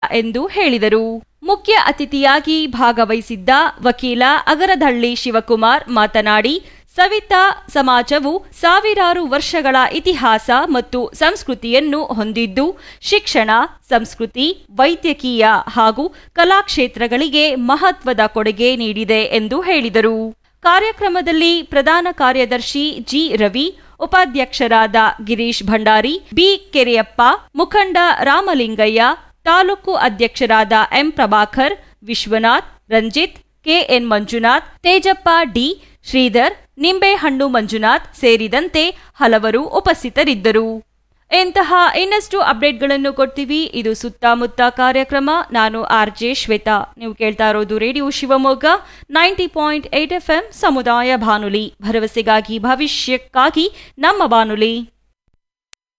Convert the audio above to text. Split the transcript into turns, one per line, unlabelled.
ಎಂದು ಹೇಳಿದರು ಮುಖ್ಯ ಅತಿಥಿಯಾಗಿ ಭಾಗವಹಿಸಿದ್ದ ವಕೀಲ ಅಗರದಹಳ್ಳಿ ಶಿವಕುಮಾರ್ ಮಾತನಾಡಿ ಸವಿತಾ ಸಮಾಜವು ಸಾವಿರಾರು ವರ್ಷಗಳ ಇತಿಹಾಸ ಮತ್ತು ಸಂಸ್ಕೃತಿಯನ್ನು ಹೊಂದಿದ್ದು ಶಿಕ್ಷಣ ಸಂಸ್ಕೃತಿ ವೈದ್ಯಕೀಯ ಹಾಗೂ ಕಲಾಕ್ಷೇತ್ರಗಳಿಗೆ ಮಹತ್ವದ ಕೊಡುಗೆ ನೀಡಿದೆ ಎಂದು ಹೇಳಿದರು ಕಾರ್ಯಕ್ರಮದಲ್ಲಿ ಪ್ರಧಾನ ಕಾರ್ಯದರ್ಶಿ ಜಿ ರವಿ ಉಪಾಧ್ಯಕ್ಷರಾದ ಗಿರೀಶ್ ಭಂಡಾರಿ ಬಿ ಕೆರೆಯಪ್ಪ ಮುಖಂಡ ರಾಮಲಿಂಗಯ್ಯ ತಾಲೂಕು ಅಧ್ಯಕ್ಷರಾದ M Prabhakar Vishwanath Ranjith KN Manjunath Tejappa D Sridhar ನಿಂಬೆಹಣ್ಣು ಮಂಜುನಾಥ್ ಸೇರಿದಂತೆ ಹಲವರು ಉಪಸ್ಥಿತರಿದ್ದರು ಇಂತಹ ಇನ್ನಷ್ಟು ಅಪ್ಡೇಟ್ಗಳನ್ನು ಕೊಡ್ತೀವಿ ಇದು ಸುತ್ತಮುತ್ತ ಕಾರ್ಯಕ್ರಮ ನಾನು ಆರ್ ಜೆ ಶ್ವೇತಾ ನೀವು ಕೇಳ್ತಾ ಇರೋದು radio Shivamogga ninety point eight F M ಸಮುದಾಯ ಬಾನುಲಿ ಭರವಸೆಗಾಗಿ ಭವಿಷ್ಯಕ್ಕಾಗಿ ನಮ್ಮ ಬಾನುಲಿ